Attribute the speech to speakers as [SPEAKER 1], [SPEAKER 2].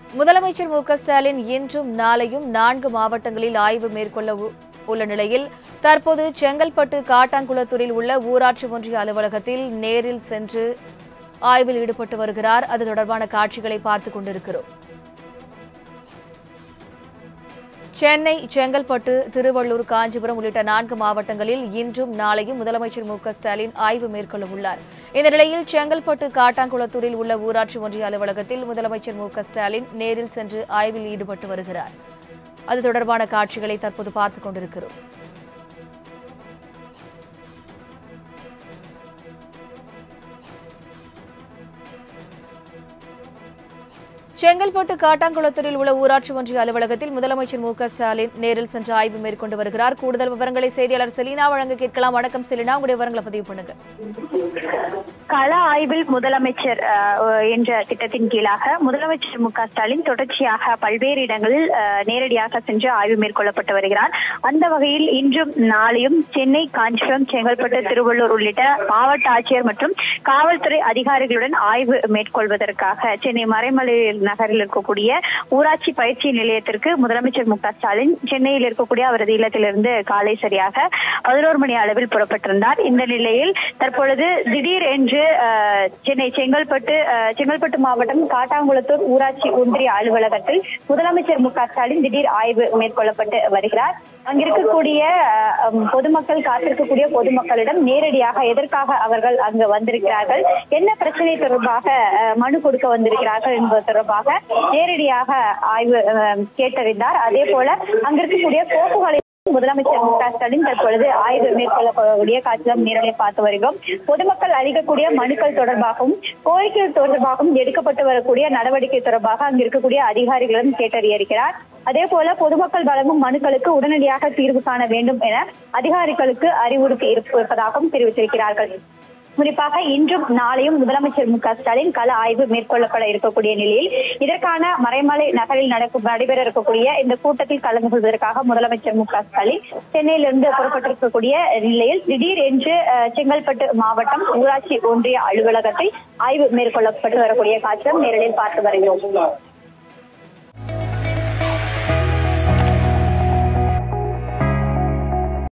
[SPEAKER 1] முதலமைச்சர் மு க ஸ்டாலின் இன்றும் நாளையும் நான்கு மாவட்டங்களில் ஆய்வு மேற்கொள்ள உ- உள்ள நிலையில் தற்போது செங்கல்பட்டு காட்டாங்குளத்தூரில் உள்ள ஊராட்சி ஒன்றிய அலுவலகத்தில் நேரில் சென்று ஆய்வில் ஈடுபட்டு வருகிறார் அது தொடர்பான காட்சிகளை பார்த்துக் கொண்டிருக்கிறோம் சென்னை செங்கல்பட்டு திருவள்ளூர் காஞ்சிபுரம் உள்ளிட்ட நான்கு மாவட்டங்களில் இன்றும் நாளையும் முதலமைச்சர் மு க ஸ்டாலின் ஆய்வு மேற்கொள்ள உள்ளார் இந்த நிலையில் செங்கல்பட்டு காட்டாங்குளத்தூரில் உள்ள ஊராட்சி ஒன்றிய அலுவலகத்தில் முதலமைச்சர் மு க ஸ்டாலின் நேரில் சென்று ஆய்வில் ஈடுபட்டு வருகிறார் அது தொடர்பான காட்சிகளை தற்போது பார்த்துக் கொண்டிருக்கிறோம் செங்கல்பட்டு காட்டாங்குளத்தூரில் உள்ள ஊராட்சி ஒன்றிய அலுவலகத்தில் முதலமைச்சர் மு க ஸ்டாலின் நேரில் சென்று ஆய்வு மேற்கொண்டு வருகிறார் கூடுதல் விவரங்களை செய்தியாளர் செலினா வழங்க கேட்கலாம் வணக்கம் செலினா உங்களுடைய விவரங்களை பதிவு பண்ணுங்க
[SPEAKER 2] கள ஆய்வில் முதலமைச்சர் அஹ், என்ற திட்டத்தின் கீழாக முதலமைச்சர் மு க ஸ்டாலின் தொடர்ச்சியாக பல்வேறு இடங்களில் அஹ், நேரடியாக சென்று ஆய்வு மேற்கொள்ளப்பட்டு வருகிறார் அந்த வகையில் இன்றும் நாளையும் சென்னை காஞ்சிபுரம் செங்கல்பட்டு திருவள்ளூர் உள்ளிட்ட மாவட்ட ஆட்சியர் மற்றும் காவல்துறை அதிகாரிகளுடன் ஆய்வு மேற்கொள்வதற்காக சென்னை மறைமலை நகரில் இருக்கக்கூடிய ஊராட்சி பயிற்சி நிலையத்திற்கு முதலமைச்சர் மு க ஸ்டாலின் சென்னையில் இருக்கக்கூடிய அவரது இல்லத்திலிருந்து காலை சரியாக பதினோரு மணி அளவில் புறப்பட்டிருந்தார் இந்த நிலையில் தற்பொழுது திடீர் என்று அஹ், சென்னை செங்கல்பட்டு அஹ், செங்கல்பட்டு மாவட்டம் காட்டாங்குளத்தூர் ஊராட்சி ஒன்றிய அலுவலகத்தில் முதலமைச்சர் மு க ஸ்டாலின் திடீர் ஆய்வு மேற்கொள்ளப்பட்டு வருகிறார் அங்கிருக்கக்கூடிய அஹ், உம், பொதுமக்கள் காத்திருக்கக்கூடிய பொதுமக்களிடம் நேரடியாக எதற்காக அவர்கள் அங்கு வந்திருக்கிறார்கள் என்ன பிரச்சனை தொடர்பாக அஹ், மனு கொடுக்க வந்திருக்கிறார்கள் என்பது தொடர்பாக நேரடியாக ஆய்வு அஹ், கேட்டறிந்தார் அதே போல அங்கிருக்கக்கூடிய கோப்புகளை முதலமைச்சர் மு க ஸ்டாலின் தற்பொழுது ஆய்வு மேற்கொள்ளக்கூடிய காட்சிகள் நேரடியாக பார்த்து வருகிறோம் பொதுமக்கள் அளிக்கக்கூடிய மனுக்கள் தொடர்பாகவும் கோரிக்கைகள் தொடர்பாகவும் எடுக்கப்பட்டு வரக்கூடிய நடவடிக்கை தொடர்பாக அங்கு இருக்கக்கூடிய அதிகாரிகளிடம் கேட்டறிய இருக்கிறார் அதே போல பொதுமக்கள் வழங்கும் மனுக்களுக்கு உடனடியாக தீர்வு காண வேண்டும் என அதிகாரிகளுக்கு அறிவுறுத்தி இருப்பதாகவும் தெரிவித்திருக்கிறார்கள் குறிப்பாக இன்றும் நாளையும் முதலமைச்சர் மு க ஸ்டாலின் கள ஆய்வு மேற்கொள்ளப்பட இருக்கக்கூடிய நிலையில் இதற்கான மறைமலை நகரில் நடக்கும் நடைபெற இருக்கக்கூடிய இந்த கூட்டத்தில் கலந்து கொள்வதற்காக முதலமைச்சர் மு க ஸ்டாலின் சென்னையிலிருந்து புறப்பட்டிருக்கக்கூடிய நிலையில் திடீர் என்று அஹ், செங்கல்பட்டு மாவட்டம் ஊராட்சி ஒன்றிய அலுவலகத்தை ஆய்வு மேற்கொள்ளப்பட்டு வரக்கூடிய காட்சியும் நேரடியில் பார்த்து வருகிறோம்